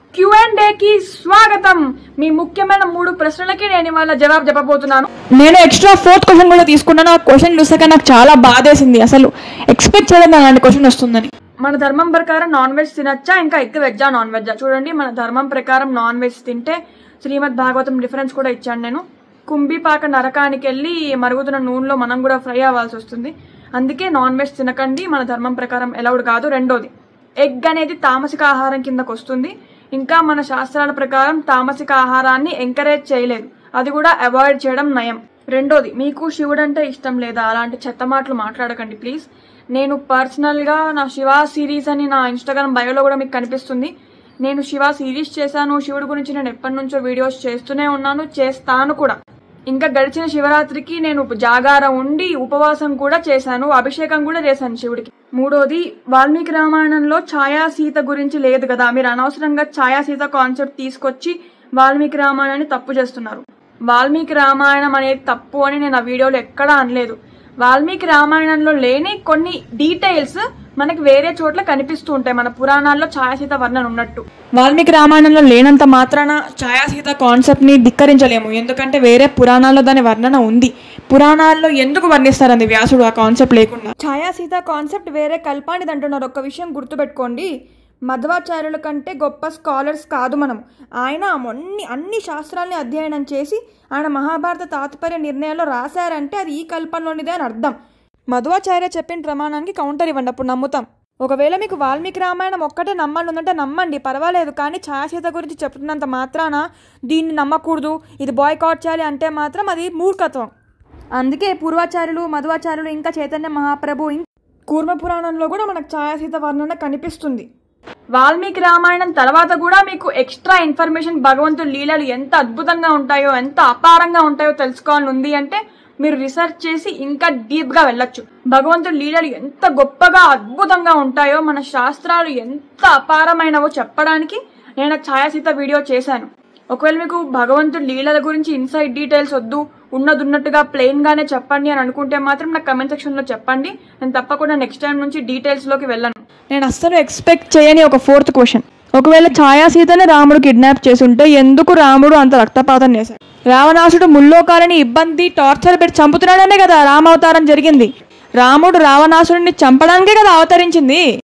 Q and కి స్వాగతం మీ ముఖ్యమైన మూడు ప్రశ్నలకి నేను ఇవాళ జవాబు చెప్పబోతున్నాను నేను ఎక్స్ట్రా ఫోర్త్ క్వశ్చన్ కూడా తీసుకున్నాను ఆ క్వశ్చన్ చూసాక నాకు చాలా బాధేసింది అసలు ఎక్స్పెక్ట్ చేయలేదు అలాంటి క్వశ్చన్ వస్తుందని మన ధర్మం ప్రకారం నాన్ వెజ్ తినచ్చా ఇంకా ఎక్కువ వెజ్జా నాన్ వెజ్జా చూడండి మన ధర్మం ప్రకారం నాన్ వెజ్ తింటే శ్రీమద్ భాగవతం డిఫరెన్స్ కూడా ఇచ్చాను నేను కుంభిపాక నరకానికి వెళ్ళి మరుగుతున్న నూనెలో మనం కూడా ఫ్రై అవ్వాల్సి వస్తుంది అందుకే నాన్ వెజ్ తినకండి మన ధర్మం ప్రకారం ఎలౌడ్ కాదు రెండోది ఎగ్ అనేది తామసిక ఆహారం కిందకు వస్తుంది ఇంకా మన శాస్త్రాల ప్రకారం తామసిక ఆహారాన్ని ఎంకరేజ్ చేయలేదు అది కూడా అవాయిడ్ చేయడం నయం రెండోది మీకు శివుడు అంటే ఇష్టం లేదా అలాంటి చెత్త మాటలు మాట్లాడకండి ప్లీజ్ నేను పర్సనల్గా నా శివ సిరీస్ అని నా ఇన్స్టాగ్రామ్ బయోలో కూడా మీకు కనిపిస్తుంది నేను శివ సిరీస్ చేశాను శివుడి గురించి నేను ఎప్పటి నుంచో వీడియోస్ చేస్తూనే ఉన్నాను చేస్తాను కూడా ఇంకా గడిచిన శివరాత్రికి నేను జాగారం ఉండి ఉపవాసం కూడా చేశాను అభిషేకం కూడా చేశాను శివుడికి మూడోది వాల్మీకి రామాయణంలో ఛాయా సీత గురించి లేదు కదా మీరు అనవసరంగా ఛాయా సీత కాన్సెప్ట్ తీసుకొచ్చి వాల్మీకి రామాయణాన్ని తప్పు చేస్తున్నారు వాల్మీకి రామాయణం అనేది తప్పు అని నేను ఆ వీడియోలో ఎక్కడా అనలేదు వాల్మీకి రామాయణంలో లేని కొన్ని డీటెయిల్స్ మనకి వేరే చోట్ల కనిపిస్తూ ఉంటాయి మన పురాణాల్లో ఛాయాసీత వర్ణన ఉన్నట్టు వాల్మీకి రామాయణంలో లేనంత మాత్రాన ఛాయాసీత కాన్సెప్ట్ ని ధిక్కరించలేము ఎందుకంటే వేరే పురాణాల్లో దాని వర్ణన ఉంది పురాణాల్లో ఎందుకు వర్ణిస్తారండి వ్యాసుడు ఆ కాన్సెప్ట్ లేకుండా ఛాయాసీత కాన్సెప్ట్ వేరే కల్పానిది అంటున్నారు ఒక్క విషయం గుర్తుపెట్టుకోండి మధ్వాచార్యుల కంటే గొప్ప స్కాలర్స్ కాదు మనం ఆయన అన్ని అన్ని శాస్త్రాల్ని అధ్యయనం చేసి ఆయన మహాభారత తాత్పర్య నిర్ణయాల్లో రాశారంటే అది ఈ కల్పంలోనిదే అని అర్థం మధ్వాచార్య చెప్పిన ప్రమాణానికి కౌంటర్ ఇవ్వండి అప్పుడు నమ్ముతాం ఒకవేళ మీకు వాల్మీకి రామాయణం ఒక్కటే నమ్మండి ఉందంటే నమ్మండి పర్వాలేదు కానీ ఛాయాసీత గురించి చెప్తున్నంత మాత్రాన దీన్ని నమ్మకూడదు ఇది బాయ్కాట్ చేయాలి అంటే మాత్రం అది మూర్ఖత్వం అందుకే పూర్వాచార్యులు మధ్వాచార్యులు ఇంకా చైతన్య మహాప్రభు ఇం- కూర్మ పురాణంలో కూడా మనకు ఛాయాసీత వర్ణన కనిపిస్తుంది వాల్మీకి రామాయణం తర్వాత కూడా మీకు ఎక్స్ట్రా ఇన్ఫర్మేషన్ భగవంతుడి లీలలు ఎంత అద్భుతంగా ఉంటాయో ఎంత అపారంగా ఉంటాయో తెలుసుకోవాలని ఉంది అంటే మీరు రీసెర్చ్ చేసి ఇంకా డీప్ గా వెళ్ళొచ్చు భగవంతుడి లీలలు ఎంత గొప్పగా అద్భుతంగా ఉంటాయో మన శాస్త్రాలు ఎంత అపారమైనవో చెప్పడానికి నేను ఛాయాసీత వీడియో చేశాను ఒకవేళ మీకు భగవంతుడి లీలల గురించి ఇన్సైడ్ డీటెయిల్స్ వద్దు ఉన్నది ఉన్నట్టుగా ప్లెయిన్ గానే చెప్పండి అని అనుకుంటే మాత్రం నాకు కమెంట్ సెక్షన్ లో చెప్పండి నేను తప్పకుండా నెక్స్ట్ టైం నుంచి డీటెయిల్స్ లోకి వెళ్ళను నేను అస్సలు ఎక్స్పెక్ట్ చేయని ఒక ఫోర్త్ క్వశ్చన్ ఒకవేళ ఛాయాసీతని రాముడు కిడ్నాప్ చేసుంటే ఎందుకు రాముడు అంత రక్తపాతం చేశాడు రావణాసుడు ముల్లోకాలని ఇబ్బంది టార్చర్ పెట్టి చంపుతున్నాడనే కదా రామావతారం జరిగింది రాముడు రావణాసుడిని చంపడానికే కదా అవతరించింది